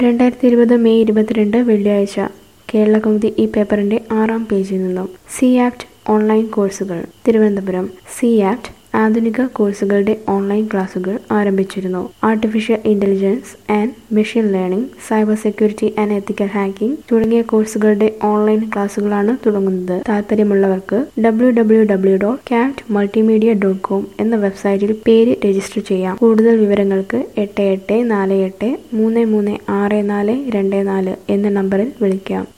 രണ്ടായിരത്തി ഇരുപത് മെയ് ഇരുപത്തിരണ്ട് വെള്ളിയാഴ്ച കേരളകൗമുദി ഈ പേപ്പറിന്റെ ആറാം പേജിൽ നിന്നും സി ആക്ട് ഓൺലൈൻ കോഴ്സുകൾ തിരുവനന്തപുരം സി ആക്ട് ആധുനിക കോഴ്സുകളുടെ ഓൺലൈൻ ക്ലാസുകൾ ആരംഭിച്ചിരുന്നു artificial intelligence and machine learning cyber security and ethical hacking തുടങ്ങിയ കോഴ്സുകളുടെ ഓൺലൈൻ ക്ലാസുകളാണ് തുടങ്ങുന്നത് താല്പര്യമുള്ളവർക്ക് W W W dot cat multimedia dot com എന്ന വെബ്സൈറ്റിൽ പേര് രജിസ്റ്റർ ചെയ്യാം കൂടുതൽ വിവരങ്ങൾക്ക് എട്ട് എട്ട് നാല് എട്ട് മൂന്ന് മൂന്ന് ആറ് നാല് രണ്ട് നാല് എന്ന നമ്പറിൽ വിളിക്കാം